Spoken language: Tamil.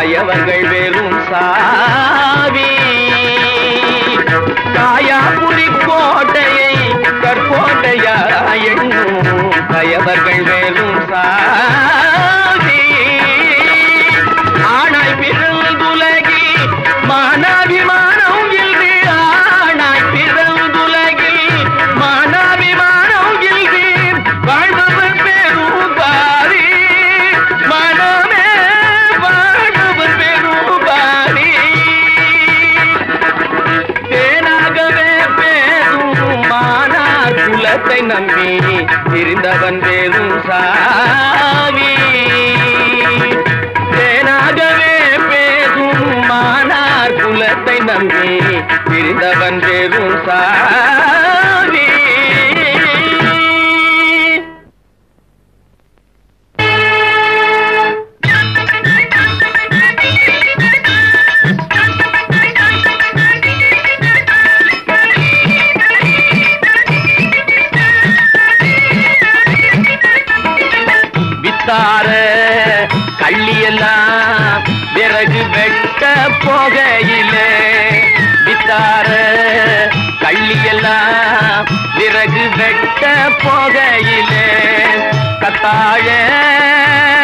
கயவர்கள் வெறும் சாவி காயாபுரி கோட்டையை கற்கோட்டையா எண்ணும் கயவர்கள் வெறும் சாவி ஆனாய் பிறந்துலகி மானாபிமானம் இல்து ஆனாய் பிறந்துலகி மானாபிமானம் இல்து வாழ்பவர் பெரும் பாரி மனமே வாழ்பவர் பெரும் பாரி தேனாகவே பேரும் மானா குலத்தை நம்பி இருந்தவன் பேரும் சாவி தேனாகவே பேரும் மானார் குலத்தை நம்பி இருந்தவன் பேரும் சாவி வித்தார கள்ளியெல்லாம் விறகு வெட்ட போகையிலே வித்தார கள்ளியெல்லாம் விறகு வெட்ட போகையிலே கத்தாழ